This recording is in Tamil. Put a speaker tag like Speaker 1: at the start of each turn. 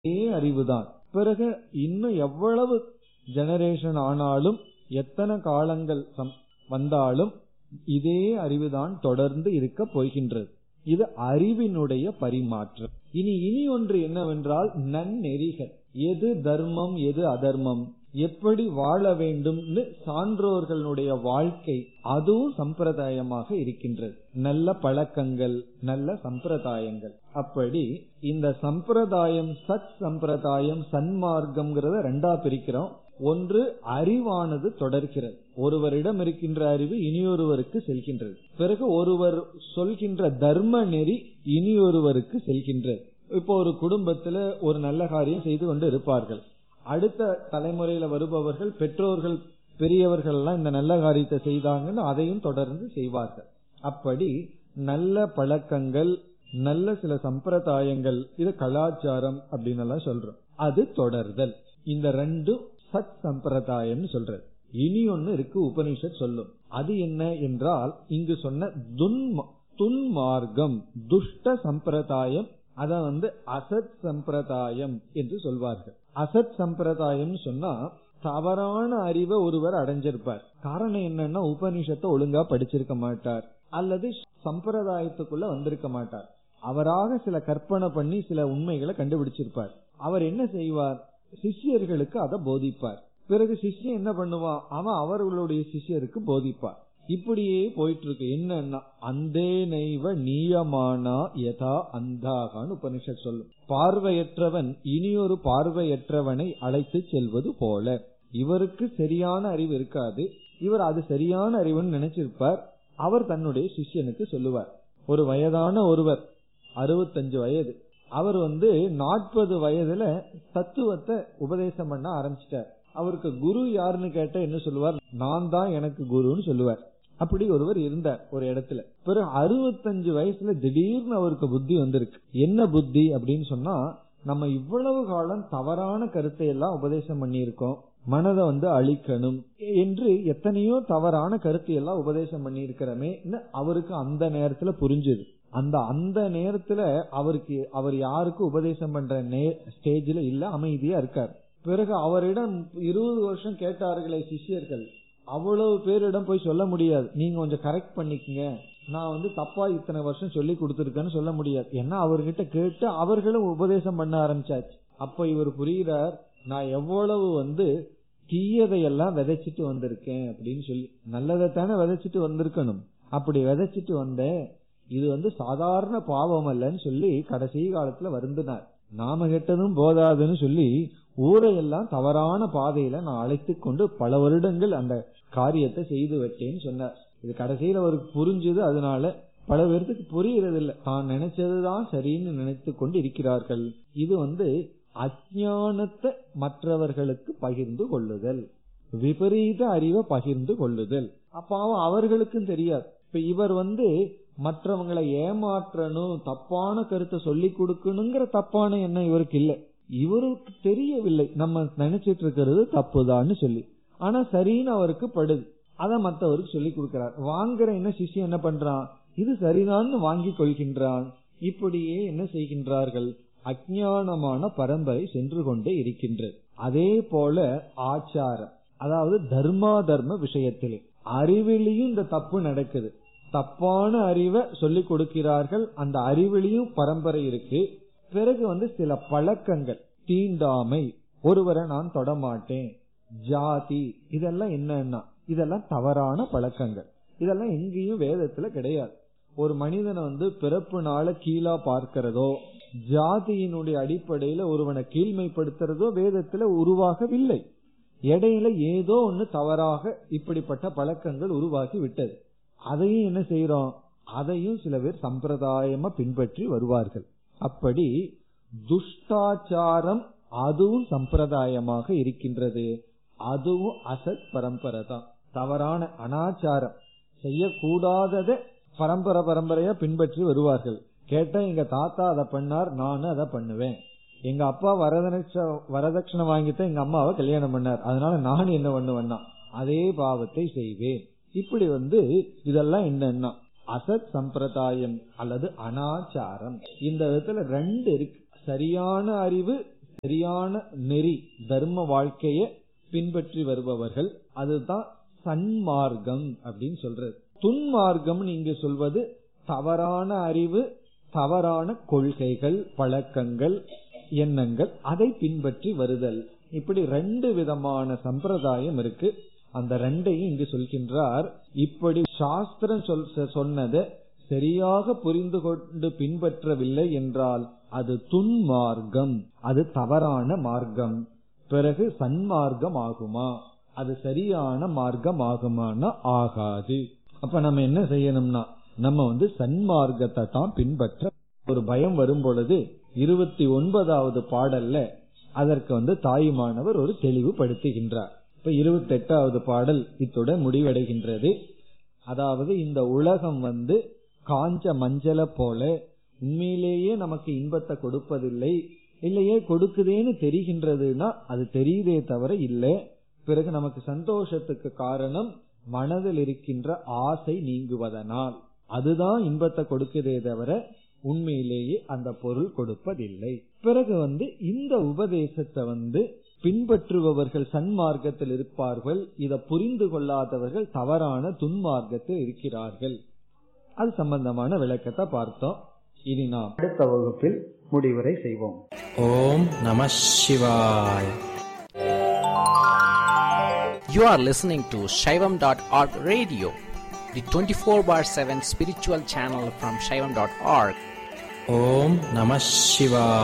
Speaker 1: அதே அறிவுதான் பிறகு இன்னும் எவ்வளவு ஜெனரேஷன் ஆனாலும் எத்தனை காலங்கள் சம்- வந்தாலும் இதே அறிவுதான் தொடர்ந்து இருக்க போகின்றது இது அறிவினுடைய பரிமாற்றம் இனி இனி ஒன்று என்னவென்றால் நன்னெறிகள் எது தர்மம் எது அதர்மம் எப்படி வாழ வேண்டும்னு சான்றோர்களுடைய வாழ்க்கை அதுவும் சம்பிரதாயமாக இருக்கின்றது நல்ல பழக்கங்கள் நல்ல சம்பிரதாயங்கள் அப்படி இந்த சம்பிரதாயம் சத் சம்பிரதாயம் சன்மார்க்கம்ங்கிறத ரெண்டா பிரிக்கிறோம் ஒன்று அறிவானது தொடர்கிறது ஒருவரிடம் இருக்கின்ற அறிவு இனியொருவருக்கு செல்கின்றது பிறகு ஒருவர் சொல்கின்ற தர்ம நெறி இனியொருவருக்கு செல்கின்றது இப்போ ஒரு குடும்பத்துல ஒரு நல்ல காரியம் செய்து கொண்டு இருப்பார்கள் அடுத்த தலைமுறையில வருபவர்கள் பெற்றோர்கள் பெரியவர்கள் எல்லாம் இந்த நல்ல காரியத்தை செய்தாங்கன்னு அதையும் தொடர்ந்து செய்வார்கள் அப்படி நல்ல பழக்கங்கள் நல்ல சில சம்பிரதாயங்கள் இது கலாச்சாரம் அப்படின்னு எல்லாம் சொல்றோம் அது தொடர்தல் இந்த ரெண்டும் சத் சம்பிரதாயம் சொல்றது இனி ஒன்னு இருக்கு உபனிஷத் சொல்லும் அது என்ன என்றால் இங்கு சொன்ன துன்ம துன்மார்க்கம் துஷ்ட சம்பிரதாயம் அத வந்து அசத் சம்பிரதாயம் என்று சொல்வார்கள் அசத் சம்பிரதாயம் சொன்னா தவறான அறிவை ஒருவர் அடைஞ்சிருப்பார் காரணம் என்னன்னா உபனிஷத்தை ஒழுங்கா படிச்சிருக்க மாட்டார் அல்லது சம்பிரதாயத்துக்குள்ள வந்திருக்க மாட்டார் அவராக சில கற்பனை பண்ணி சில உண்மைகளை கண்டுபிடிச்சிருப்பார் அவர் என்ன செய்வார் சிஷ்யர்களுக்கு அதை போதிப்பார் பிறகு சிஷ்யன் என்ன பண்ணுவான் அவன் அவர்களுடைய சிஷ்யருக்கு போதிப்பார் இப்படியே போயிட்டு இருக்கு என்னன்னா அந்தே நைவ நீயமானா யதா அந்தாகான்னு உபனிஷத் சொல்லும் பார்வையற்றவன் இனியொரு பார்வையற்றவனை அழைத்து செல்வது போல இவருக்கு சரியான அறிவு இருக்காது இவர் அது சரியான அறிவுன்னு நினைச்சிருப்பார் அவர் தன்னுடைய சிஷ்யனுக்கு சொல்லுவார் ஒரு வயதான ஒருவர் அறுபத்தஞ்சு வயது அவர் வந்து நாற்பது வயதுல தத்துவத்தை உபதேசம் பண்ண ஆரம்பிச்சிட்டார் அவருக்கு குரு யாருன்னு கேட்டா என்ன சொல்லுவார் நான் தான் எனக்கு குருன்னு சொல்லுவார் அப்படி ஒருவர் இருந்தார் ஒரு இடத்துல பிறகு அறுபத்தஞ்சு வயசுல திடீர்னு அவருக்கு புத்தி வந்திருக்கு என்ன புத்தி அப்படின்னு சொன்னா நம்ம இவ்வளவு காலம் தவறான கருத்தை எல்லாம் உபதேசம் பண்ணியிருக்கோம் மனதை வந்து அழிக்கணும் என்று எத்தனையோ தவறான கருத்தை எல்லாம் உபதேசம் பண்ணி இருக்கிறமே அவருக்கு அந்த நேரத்துல புரிஞ்சுது அந்த அந்த நேரத்துல அவருக்கு அவர் யாருக்கு உபதேசம் பண்ற ஸ்டேஜ்ல இல்ல அமைதியா இருக்கார் பிறகு அவரிடம் இருபது வருஷம் கேட்டார்களே சிஷ்யர்கள் அவ்வளவு பேரிடம் போய் சொல்ல முடியாது நீங்க கொஞ்சம் கரெக்ட் பண்ணிக்கங்க நான் வந்து தப்பா இத்தனை வருஷம் சொல்லி கொடுத்துருக்கேன்னு சொல்ல முடியாது ஏன்னா அவர்கிட்ட கேட்டு அவர்களும் உபதேசம் பண்ண ஆரம்பிச்சாச்சு அப்ப இவர் புரிகிறார் நான் எவ்வளவு வந்து தீயதையெல்லாம் விதைச்சிட்டு வந்திருக்கேன் அப்படின்னு சொல்லி நல்லதை தானே விதைச்சிட்டு வந்திருக்கணும் அப்படி விதைச்சிட்டு வந்தேன் இது வந்து சாதாரண பாவம் அல்லன்னு சொல்லி கடைசி காலத்துல வருந்தினார் நாம கெட்டதும் போதாதுன்னு சொல்லி ஊரையெல்லாம் தவறான பாதையில நான் அழைத்து கொண்டு பல வருடங்கள் அந்த காரியத்தை செய்து வச்சேன்னு சொன்னார் இது கடைசியில அவருக்கு புரிஞ்சுது அதனால பல பேர்த்துக்கு புரியறது இல்லை தான் நினைச்சதுதான் சரின்னு நினைத்து கொண்டு இருக்கிறார்கள் இது வந்து அஜானத்தை மற்றவர்களுக்கு பகிர்ந்து கொள்ளுதல் விபரீத அறிவை பகிர்ந்து கொள்ளுதல் அப்பாவும் அவர்களுக்கும் தெரியாது இப்ப இவர் வந்து மற்றவங்களை ஏமாற்றணும் தப்பான கருத்தை சொல்லி கொடுக்கணுங்கிற தப்பான எண்ணம் இவருக்கு இல்லை இவருக்கு தெரியவில்லை நம்ம நினைச்சிட்டு இருக்கிறது தப்புதான்னு சொல்லி ஆனா சரின்னு அவருக்கு படுது அத மற்றவருக்கு சொல்லி கொடுக்கிறார் வாங்குற என்ன சிஷ்யம் என்ன பண்றான் இது சரிதான்னு வாங்கி கொள்கின்றான் இப்படியே என்ன செய்கின்றார்கள் அஜானமான பரம்பரை சென்று கொண்டே இருக்கின்றது அதே போல ஆச்சாரம் அதாவது தர்மா தர்ம விஷயத்திலே அறிவிலையும் இந்த தப்பு நடக்குது தப்பான அறிவை சொல்லிக் கொடுக்கிறார்கள் அந்த அறிவிலையும் பரம்பரை இருக்கு பிறகு வந்து சில பழக்கங்கள் தீண்டாமை ஒருவரை நான் தொடமாட்டேன் ஜாதி இதெல்லாம் என்னன்னா இதெல்லாம் தவறான பழக்கங்கள் இதெல்லாம் எங்கேயும் வேதத்துல கிடையாது ஒரு மனிதனை வந்து பிறப்புனால கீழா பார்க்கிறதோ ஜாதியினுடைய அடிப்படையில ஒருவனை கீழ்மைப்படுத்துறதோ வேதத்துல உருவாகவில்லை இடையில ஏதோ ஒன்னு தவறாக இப்படிப்பட்ட பழக்கங்கள் உருவாகி விட்டது அதையும் என்ன செய்யறோம் அதையும் சில பேர் சம்பிரதாயமா பின்பற்றி வருவார்கள் அப்படி துஷ்டாச்சாரம் அதுவும் சம்பிரதாயமாக இருக்கின்றது அதுவும் அசத் பரம்பரை தான் தவறான அனாச்சாரம் செய்யக்கூடாததை பரம்பரை பரம்பரையா பின்பற்றி வருவார்கள் கேட்டா எங்க தாத்தா அதை பண்ணார் நானும் அதை பண்ணுவேன் எங்க அப்பா வரதட்ச வரதட்சணை வாங்கித்தான் எங்க அம்மாவை கல்யாணம் பண்ணார் அதனால நான் என்ன பண்ணுவேன்னா அதே பாவத்தை செய்வேன் இப்படி வந்து இதெல்லாம் என்னன்னா அசத் சம்பிரதாயம் அல்லது அனாச்சாரம் இந்த விதத்துல ரெண்டு இருக்கு சரியான அறிவு சரியான நெறி தர்ம வாழ்க்கைய பின்பற்றி வருபவர்கள் அதுதான் சன்மார்க்கம் அப்படின்னு சொல்றது துன்மார்க்கம் நீங்க சொல்வது தவறான அறிவு தவறான கொள்கைகள் பழக்கங்கள் எண்ணங்கள் அதை பின்பற்றி வருதல் இப்படி ரெண்டு விதமான சம்பிரதாயம் இருக்கு அந்த ரெண்டையும் இங்கு சொல்கின்றார் இப்படி சாஸ்திரம் சொல் சொன்னதை சரியாக புரிந்து கொண்டு பின்பற்றவில்லை என்றால் அது துன்மார்க்கம் அது தவறான மார்க்கம் பிறகு சன்மார்க்கம் ஆகுமா அது சரியான மார்க்கம் ஆகுமானா ஆகாது அப்ப நம்ம என்ன செய்யணும்னா நம்ம வந்து சன்மார்க்கத்தை தான் பின்பற்ற ஒரு பயம் வரும் பொழுது இருபத்தி ஒன்பதாவது பாடல்ல அதற்கு வந்து தாயுமானவர் ஒரு தெளிவுபடுத்துகின்றார் இப்ப இருபத்தி எட்டாவது பாடல் இத்துடன் முடிவடைகின்றது அதாவது இந்த உலகம் வந்து காஞ்ச மஞ்சள போல உண்மையிலேயே நமக்கு இன்பத்தை கொடுப்பதில்லை இல்லையே கொடுக்குதேன்னு தெரிகின்றதுன்னா அது தெரியுதே தவிர இல்லை பிறகு நமக்கு சந்தோஷத்துக்கு காரணம் மனதில் இருக்கின்ற ஆசை நீங்குவதனால் அதுதான் இன்பத்தை கொடுக்குதே தவிர உண்மையிலேயே அந்த பொருள் கொடுப்பதில்லை பிறகு வந்து இந்த உபதேசத்தை வந்து பின்பற்றுபவர்கள் சன்மார்க்கத்தில் இருப்பார்கள் இதை புரிந்து கொள்ளாதவர்கள் தவறான துன்மார்க்கத்தில் இருக்கிறார்கள் அது சம்பந்தமான விளக்கத்தை பார்த்தோம் இனி நாம் அடுத்த வகுப்பில் முடிவுரை செய்வோம்
Speaker 2: ஓம் நம சிவாய்
Speaker 3: You are listening to Shaivam.org radio, the 24 bar 7 spiritual channel from Shaivam.org.
Speaker 2: ஓம் நம சிவாய்